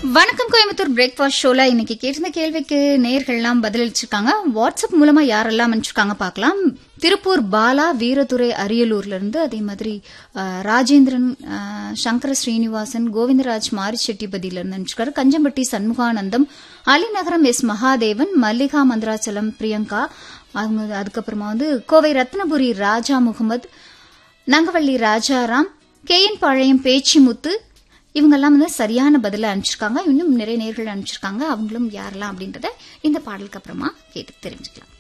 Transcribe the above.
வணக்கம் கோயம்புத்தூர் பிரேக்ஃபாஸ்ட் ஷோல இன்னைக்கு கேட்டிருந்த கேள்விக்கு நேர்கள்லாம் பதிலளிச்சிருக்காங்க வாட்ஸ்அப் மூலமா யாரெல்லாம் அனுப்பிச்சிருக்காங்க பார்க்கலாம் திருப்பூர் பாலா வீரதுரை அரியலூர்ல இருந்து அதே மாதிரி அஹ், ராஜேந்திரன் அஹ், சங்கர ஸ்ரீனிவாசன் கோவிந்தராஜ் மாரிச்செட்டிபதியில இருந்து அனுப்பிச்சிருக்காரு கஞ்சம்பட்டி சண்முகானந்தம் அலிநகரம் எஸ் மகாதேவன் மல்லிகா மந்திராச்சலம் பிரியங்கா அவங்க அதுக்கப்புறமா வந்து கோவை ரத்னபுரி ராஜா முகமது நங்கவள்ளி ராஜாராம் கே என் பாளையம் பேச்சிமுத்து இவங்கெல்லாம் வந்து சரியான பதில அனுப்பிச்சிருக்காங்க இன்னும் நிறைய நேர்கள் அனுப்பிச்சிருக்காங்க அவங்களும் யாரெல்லாம் அப்படின்றத இந்த பாடலுக்கு அப்புறமா கேட்டு தெரிஞ்சுக்கலாம்